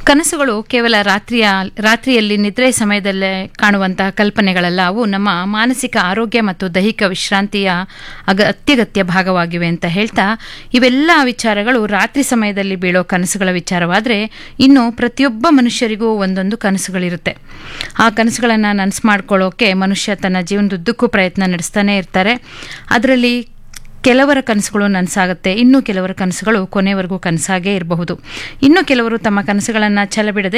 ಕನಸುಗಳು ಕೇವಲ ರಾತ್ರಿಯ ರಾತ್ರಿಯಲ್ಲಿ ನಿದ್ರೆ ಸಮಯದಲ್ಲೇ ಕಾಣುವಂತಹ ಕಲ್ಪನೆಗಳಲ್ಲ ಅವು ನಮ್ಮ ಮಾನಸಿಕ ಆರೋಗ್ಯ ಮತ್ತು ದೈಹಿಕ ವಿಶ್ರಾಂತಿಯ ಅಗ ಅತ್ಯಗತ್ಯ ಭಾಗವಾಗಿವೆ ಅಂತ ಹೇಳ್ತಾ ಇವೆಲ್ಲ ವಿಚಾರಗಳು ರಾತ್ರಿ ಸಮಯದಲ್ಲಿ ಬೀಳೋ ಕನಸುಗಳ ವಿಚಾರವಾದರೆ ಇನ್ನು ಪ್ರತಿಯೊಬ್ಬ ಮನುಷ್ಯರಿಗೂ ಒಂದೊಂದು ಕನಸುಗಳಿರುತ್ತೆ ಆ ಕನಸುಗಳನ್ನು ನನಸು ಮಾಡ್ಕೊಳ್ಳೋಕೆ ಮನುಷ್ಯ ತನ್ನ ಜೀವನದುದ್ದಕ್ಕೂ ಪ್ರಯತ್ನ ನಡೆಸ್ತಾನೆ ಇರ್ತಾರೆ ಅದರಲ್ಲಿ ಕೆಲವರ ಕನಸುಗಳು ನನಸಾಗುತ್ತೆ ಇನ್ನು ಕೆಲವರ ಕನಸುಗಳು ಕೊನೆವರೆಗೂ ಕನಸಾಗೇ ಇರಬಹುದು ಇನ್ನು ಕೆಲವರು ತಮ್ಮ ಕನಸುಗಳನ್ನು ಛಲ ಬಿಡದೆ